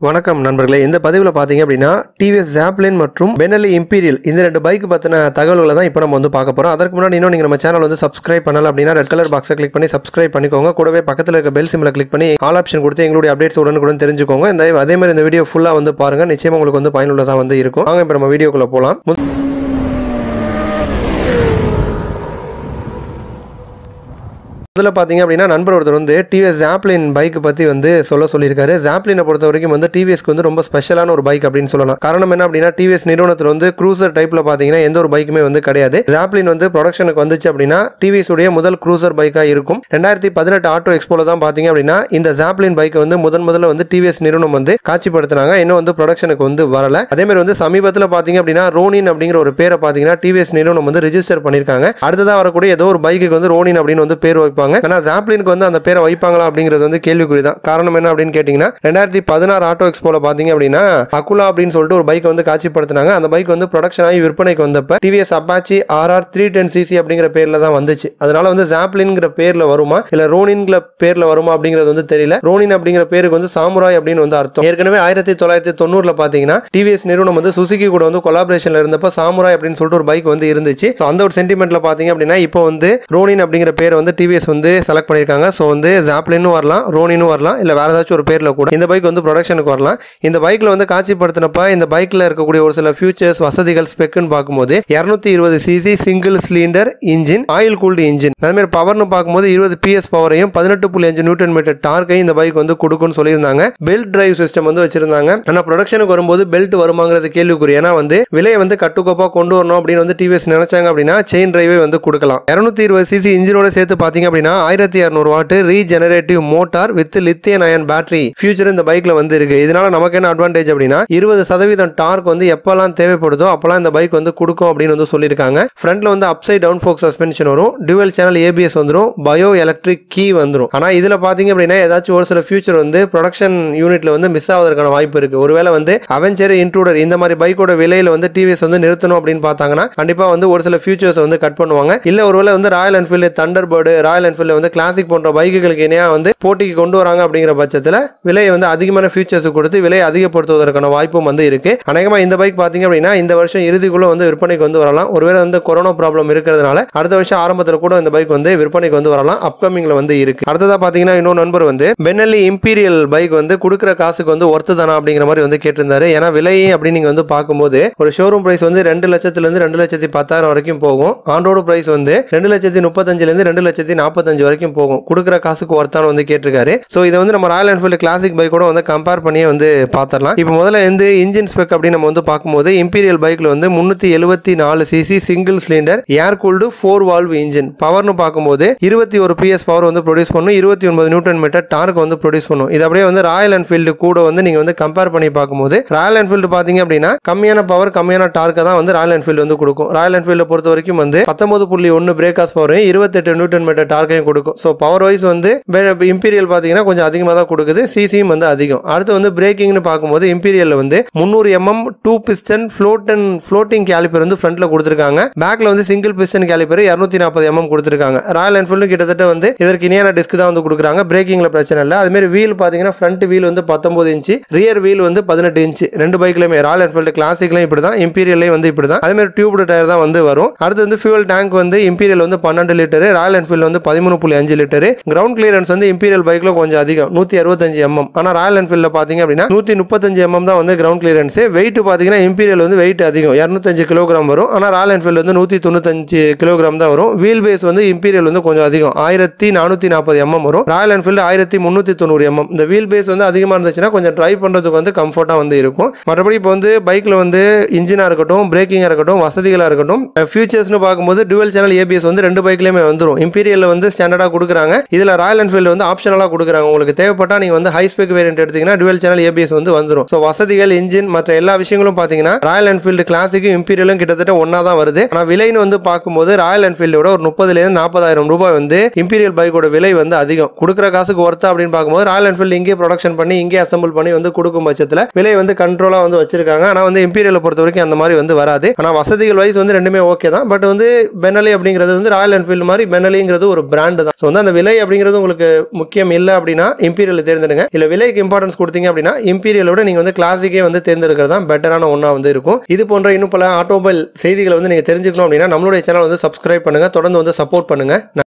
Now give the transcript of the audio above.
வணக்கம் நண்பர்களே இந்த பதிவில் பார்த்தீங்க அப்படின்னா டிவிஎஸ் ஜாப்லின் மற்றும் பெனலி இம்பீரியல் இந்த ரெண்டு பைக் பற்றின தகவல்களை தான் இப்போ நம்ம வந்து பார்க்க போகிறோம் அதற்கு முன்னாடி இன்னும் நீங்கள் நம்ம சேனல் வந்து சப்ஸ்கிரைப் பண்ணல அப்படின்னா ரெட் கலர் பாக்ஸை கிளிக் பண்ணி சப்ஸ்கிரைப் பண்ணிக்கோங்க கூடவே பக்கத்தில் இருக்க பெல் சிம்மில் கிளிக் பண்ணி ஆல் ஆப்ஷன் கொடுத்து எங்களுடைய அப்டேட்ஸ் உடனுக்குடன் தெரிஞ்சுக்கோங்க இந்த அதே மாதிரி இந்த வீடியோ ஃபுல்லாக வந்து பாருங்க நிச்சயமாக உங்களுக்கு வந்து பயனுள்ளதாக வந்து இருக்கும் வாங்க இப்போ நம்ம வீடியோக்குள்ளே போகலாம் முதல்ல பார்த்தீங்க அப்படின்னா நண்பர் ஒருத்தர் வந்து டிவிஎஸ் ஜாப்ளின் பைக் பற்றி வந்து சொல்ல சொல்லியிருக்காரு ஜாப்ளினை பொறுத்த வரைக்கும் வந்து டிவிஎஸ்க்கு வந்து ரொம்ப ஸ்பெஷலான ஒரு பைக் அப்படின்னு சொல்லலாம் காரணம் என்ன அப்படின்னா டிவிஎஸ் நிறுவனத்தில் வந்து க்ரூசர் டைப்பில் பார்த்தீங்கன்னா எந்த ஒரு பைக்குமே வந்து கிடையாது ஜாப்ளின் வந்து ப்ரொடக்ஷனுக்கு வந்துச்சு அப்படின்னா டிவிஎஸ் உடைய முதல் க்ரூசர் பைக்காக இருக்கும் ரெண்டாயிரத்தி பதினெட்டு ஆட்டோ எக்ஸ்போல தான் பார்த்தீங்க அப்படின்னா இந்த ஜாப்ளின் பைக்கை வந்து முதன் முதல்ல வந்து டிவிஎஸ் நிறுவனம் வந்து காட்சிப்படுத்தினாங்க இன்னும் வந்து ப்ரொடக்ஷனுக்கு வந்து வரல அதே மாதிரி வந்து சமீபத்தில் பார்த்தீங்க அப்படின்னா ரோனின் அப்படிங்கிற ஒரு பேரை பார்த்தீங்கன்னா டிவிஎஸ் நிறுவனம் வந்து ரிஜிஸ்டர் பண்ணியிருக்காங்க அடுத்ததாக வரக்கூடிய ஏதோ ஒரு பைக்குக்கு வந்து ரோனின் அப்படின்னு வந்து பேர் வைப்பாங்க ஆனால் ஜாப்ளினுக்கு வந்து அந்த பேரை வைப்பாங்களா அப்படிங்கிறது வந்து கேள்விக்குறி தான் காரணம் என்ன அப்படின்னு கேட்டிங்கன்னா ரெண்டாயிரத்தி பதினாறு ஆட்டோ எக்ஸ்போல பார்த்தீங்க அப்படின்னா அகுலா அப்படின்னு சொல்லிட்டு ஒரு பைக் வந்து காட்சிப்படுத்தினாங்க அந்த பைக் வந்து ப்ரொடக்ஷன் ஆகி விற்பனைக்கு வந்தப்ப TVS Apache RR three ten CC அப்படிங்கிற பேர்ல தான் வந்துச்சு அதனால வந்து ஜாப்ளின்ங்கிற பேர்ல வருமா இல்ல ரோனின்ங்கிற பேர்ல வருமா அப்படிங்கிறது வந்து தெரியல ரோனின் அப்படிங்கிற பேருக்கு வந்து சாமுராய் அப்படின்னு வந்து அர்த்தம் ஏற்கனவே ஆயிரத்தி தொள்ளாயிரத்தி தொண்ணூறுல பாத்தீங்கன்னா டிவிஎஸ் நிறுவனம் வந்து சுசுகி கூட வந்து கொலாபரேஷன்ல இருந்தப்ப சாமுராய் அப்படின்னு சொல்லிட்டு ஒரு பைக் வந்து இருந்துச்சு So அந்த ஒரு சென்டிமெண்ட்ல பாத்தீங்க அப்படின்னா இப்போ வந்து ரோனின் அப்படிங்கிற பேரை வந்து டிவிஎஸ் வந்து செலக்ட் பண்ணியிருக்காங்க ஸோ வந்து ஜாப்ளினும் வரலாம் ரோனினும் வரலாம் இல்லை வேற ஏதாச்சும் ஒரு பேரில் கூட இந்த பைக் வந்து ப்ரொடக்ஷனுக்கு வரலாம் இந்த பைக்கில் வந்து காட்சிப்படுத்தினப்ப இந்த பைக்கில் இருக்கக்கூடிய ஒரு சில ஃபியூச்சர்ஸ் வசதிகள் ஸ்பெக்குன்னு பார்க்கும்போது இரநூத்தி இருபது CC single cylinder engine oil cooled engine அதே மாதிரி பவர்னு பார்க்கும்போது இருபது பிஎஸ் பவரையும் பதினெட்டு புள்ளி அஞ்சு நியூட்டன் மீட்டர் டார்க்கையும் இந்த பைக் வந்து கொடுக்கும்னு சொல்லியிருந்தாங்க பெல்ட் டிரைவ் சிஸ்டம் வந்து வச்சிருந்தாங்க ஆனால் ப்ரொடக்ஷனுக்கு வரும்போது பெல்ட் வருமாங்கிறது கேள்விக்குறி ஏன்னா வந்து விலையை வந்து கட்டுக்கோப்பா கொண்டு வரணும் அப்படின்னு வந்து டிவிஎஸ் நினைச்சாங்க அப்படின்னா செயின் டிரைவே வந்து கொடுக்கலாம் இரநூத்தி இருபது சிசி இன்ஜினோட சேர்த்து பார்த்தீங்க அப்படின்னா ஆயிரத்தி இரநூறு watt regenerative motor with lithium ion battery future இந்த பைக்ல வந்து இருக்கு இதனால நமக்கு என்ன அட்வான்டேஜ் அப்படின்னா இருபது சதவீதம் டார்க் வந்து எப்பெல்லாம் தேவைப்படுதோ அப்பெல்லாம் இந்த பைக் வந்து கொடுக்கும் அப்படின்னு வந்து சொல்லியிருக்காங்க ஃப்ரண்ட்ல வந்து அப்சைட் டவுன் ஃபோக் சஸ்பென்ஷன் வரும் டுவல் சேனல் ஏபிஎஸ் வந்துடும் பயோ எலக்ட்ரிக் கீ வந்துடும் ஆனா இதுல பாத்தீங்க அப்படின்னா ஏதாச்சும் ஒரு சில ஃபியூச்சர் வந்து ப்ரொடக்ஷன் யூனிட்ல வந்து மிஸ் ஆவதற்கான வாய்ப்பு இருக்கு ஒருவேளை வந்து அவெஞ்சர் இன்ட்ரூடர் இந்த மாதிரி பைக்கோட விலையில வந்து டிவிஎஸ் வந்து நிறுத்தணும் அப்படின்னு பார்த்தாங்கன்னா கண்டிப்பா வந்து ஒரு சில ஃபியூச்சர்ஸ் வந்து கட் பண்ணுவாங்க இல்ல ஒருவேளை வந்து Royal Enfield Thunderbird Royal Enfield வந்து கிளாசிக் போன்ற பைக்குகளுக்கு இணையா வந்து போட்டிக்கு கொண்டு வராங்க அப்படிங்கிற பட்சத்தில் விலையை வந்து அதிகமான ஃபியூச்சர்ஸ் கொடுத்து விலையை அதிகப்படுத்துவதற்கான வாய்ப்பும் வந்து இருக்கு அநேகமா இந்த பைக் பாத்தீங்க அப்படின்னா இந்த வருஷம் இறுதிக்குள்ள வந்து விற்பனைக்கு வந்து வரலாம் ஒருவேளை வந்து கொரோனா ப்ராப்ளம் இருக்கிறதுனால அடுத்த வருஷம் ஆரம்பத்தில் கூட இந்த பைக் வந்து விற்பனைக்கு வந்து வரலாம் அப்கமிங்ல வந்து இருக்கு அடுத்ததா பாத்தீங்கன்னா இன்னொரு நண்பர் வந்து பென்னலி இம்பீரியல் பைக் வந்து கொடுக்குற காசுக்கு வந்து ஒர்த்து தானா அப்படிங்கிற மாதிரி வந்து கேட்டிருந்தாரு ஏன்னா விலை அப்படின்னு நீங்க வந்து பார்க்கும்போது ஒரு ஷோரூம் பிரைஸ் வந்து ரெண்டு லட்சத்துல இருந்து ரெண்டு லட்சத்தி பத்தாயிரம் வரைக்கும் போகும் ஆன் ரோடு பிரைஸ் வந்து ரெண்டு லட்சத்தி முப்பத்தஞ்சுல இருந்து ரெண்டு லட்சத்தி நாற்பத்தஞ்சு வரைக்கும் போகும் கொடுக்குற காசுக்கு ஒர்த்தான வந்து கேட்டிருக்காரு ஸோ இதை வந்து நம்ம ராயல் என்ஃபீல்டு கிளாசிக் பைக் கூட வந்து கம்பேர் பண்ணியே வந்து பார்த்துடலாம் இப்போ முதல்ல வந்து இன்ஜின் ஸ்பெக் அப்படின்னு நம்ம வந்து பார்க்கும்போது இம்பீரியல் பைக்ல வந்து முன்னூத்தி எழுபத்தி நாலு CC single cylinder air cooled four valve engine பவர்னு பார்க்கும்போது இருபத்தி ஒரு பிஎஸ் பவர் வந்து ப்ரொடியூஸ் பண்ணும் இருபத்தி ஒன்பது நியூட்டன் மீட்டர் டார்க் வந்து ப்ரொடியூஸ் பண்ணும் இது அப்படியே வந்து ராயல் என்ஃபீல்டு கூட வந்து நீங்க வந்து கம்பேர் பண்ணி பார்க்கும்போது ராயல் என்ஃபீல்டு பாத்தீங்க அப்படின்னா கம்மியான பவர் கம்மியான டார்க்கை தான் வந்து ராயல் என்ஃபீல்டு வந்து கொடுக்கும் ராயல் என்ஃபீல்டு பொறுத்த வரைக்கும் வந்து பத்தொன்பது புள்ளி ஒன்று பிரேக்காஸ் பவரையும் இருபத்தெட்டு நியூட்டன் மீட்டர் டார்க்கையும் கொடுக்கும் ஸோ பவர் வைஸ் வந்து இம்பீரியல் பார்த்தீங்கன்னா கொஞ்சம் அதிகமாக தான் கொடுக்குது சிசியும் வந்து அதிகம் அடுத்து வந்து பிரேக்கிங்னு பார்க்கும்போது இம்பீரியலில் வந்து முந்நூறு mm two piston float and floating caliper வந்து ஃப்ரண்ட்ல கொடுத்துருக்காங்க பேக்ல வந்து சிங்கிள் பிஸ்டன் கேலிப்பர் இரநூத்தி நாற்பது எம்எம் கொடுத்துருக்காங்க ராயல் என்ஃபீல்டு கிட்டத்தட்ட வந்து இதற்கு இணையான டிஸ்க் தான் வந்து கொடுக்குறாங்க பிரேக்கிங்ல பிரச்சனை இல்லை அதுமாரி வீல் பார்த்தீங்கன்னா ஃப்ரண்ட் வீல் வந்து பத்தொன்பது இன்ச்சு ரியர் வீல் வந்து பதினெட்டு இன்ச்சு ரெண்டு பைக்லையுமே ராயல் என்ஃபீல்டு கிளாசிக்லையும் இப்படி தான் இம்பீரியல்லையும் வந்து இப்படி தான் அதேமாதிரி டியூப்டு டயர் தான் வந்து வரும் அடுத்து வந்து ஃபியூல் டேங்க் வந்து இம்பீரியல் வந்து பன்னெண்டு லிட்டரு ராயல் என்ஃபீல்டு வந்து பதிமூணு புள்ளி அஞ்சு லிட்டரு கிரவுண்ட் கிளியரன்ஸ் வந்து இம்பீரியல் பைக்ல கொஞ்சம் அதிகம் நூற்றி அறுபத்தஞ்சு எம்எம் ஆனால் ராயல் என்ஃபீல்டில் பார்த்தீங்க அப்படின்னா நூற்றி முப்பத்தஞ்சு எம்எம் தான் வந்து கிரவுண்ட் கிளியரன்ஸ் வெயிட் பார்த்தீங்கன்னா இம்பீரியல் வந்து வெயிட் அதிகம் இரநூத்தஞ்சு கிலோகிராம் வரும் ஆனால் ராயல் என்ஃபீல்டு வந்து நூற்றி தொண்ணூத்தஞ்சு கிலோகிராம் தான் வரும் வீல் பேஸ் வந்து இம்பீரியல் வந்து கொஞ்சம் அதிகம் ஆயிரத்தி நானூற்றி நாற்பது எம்எம் வரும் ராயல் என்ஃபீல்டு ஆயிரத்தி முந்நூற்றி தொண்ணூறு எம்எம் இந்த வீல் பேஸ் வந்து அதிகமாக இருந்துச்சுன்னா கொஞ்சம் ட்ரைவ் பண்ணுறதுக்கு வந்து கம்ஃபர்ட்டாக வந்து இருக்கும் மற்றபடி இப்போ வந்து பைக்கில் வந்து இன்ஜினாக இருக்கட்டும் பிரேக்கிங்காக இருக்கட்டும் வசதிகளாக இருக்கட்டும் ஃபியூச்சர்ஸ்னு பார்க்கும்போது டுவல் சேனல் ஏபிஎஸ் வந்து ரெண்டு பைக்லையுமே வந்துடும் இம்பீரியலில் வந்து ஸ்டாண்டர்டாக கொடுக்குறாங்க இதில் ராயல் என்ஃபீல்டு வந்து ஆப்ஷனலாக கொடுக்குறாங்க உங்களுக்கு தேவைப்பட்டால் நீங்கள் வந்து ஹை ஸ்பெக் வேரியன்ட் எடுத்தீங்கன்னா டுவல் சேனல் ஏபிஎஸ் வந்து வந்துடும் ஸோ வசதிகள் இன்ஜின் மற்ற எல்லா விஷயங்களும் பார்த்தீங்கன்னா ராயல் என்ஃபீல்டு கிளாசிக்கும் இம்பீரியலும் கிட்டத்தட்ட ஒன்றா தான் வருது ஆனால் விலைன்னு வந்து பார்க்கும்போது ராயல் என்ஃபீல்டோட ஒரு முப்பதுலேருந்து நாற்பதாயிரம் ரூபாய் வந்து இம்பீரியல் பைக்கோட விலை வந்து அதிகம் கொடுக்குற காசுக்கு ஒர்த்தா அப்படின்னு பார்க்கும்போது ராயல் என்ஃபீல்டு இங்கே ப்ரொடக்ஷன் பண்ணி இங்கே அசம்பிள் பண்ணி வந்து கொடுக்கும் பட்சத்தில் விலை வந்து கண்ட்ரோலாக வந்து வச்சிருக்காங்க ஆனால் வந்து இம்பீரியலை பொறுத்த வரைக்கும் அந்த மாதிரி வந்து வராது ஆனால் வசதிகள் வைஸ் வந்து ரெண்டுமே ஓகே தான் பட் வந்து பெனலி அப்படிங்கிறது வந்து ராயல் என்ஃபீல்டு மாதிரி பெனலிங்கிறது ஒரு பிராண்டு தான் ஸோ வந்து அந்த விலை அப்படிங்கிறது உங்களுக்கு முக்கியம் இல்லை அப்படின்னா இம்பீரியல் தேர்ந்தெடுங்க இல்லை விலைக்கு இம்பார்ட்டன்ஸ் கொடுத்தீங்க அப்படின்னா இம்பீரியலோட நீங்கள் வந்து கிளாசிக்கே வந்து தேர்ந்தெடுக்கிறது தான் பெட்டரான ஒன்றா வந்து இருக்கும் இது போன்ற இன்னும் பல ஆட்டோமொபைல் செய்திகளை வந்து நீங்கள் தெரிஞ்சுக்கணும் அப்படின்னா நம்மளுடைய சேனல் வந்து சப்ஸ்கிரைப் பண்ணுங்க தொடர்ந்து வந்து சப்போர்ட் பண்ணுங்க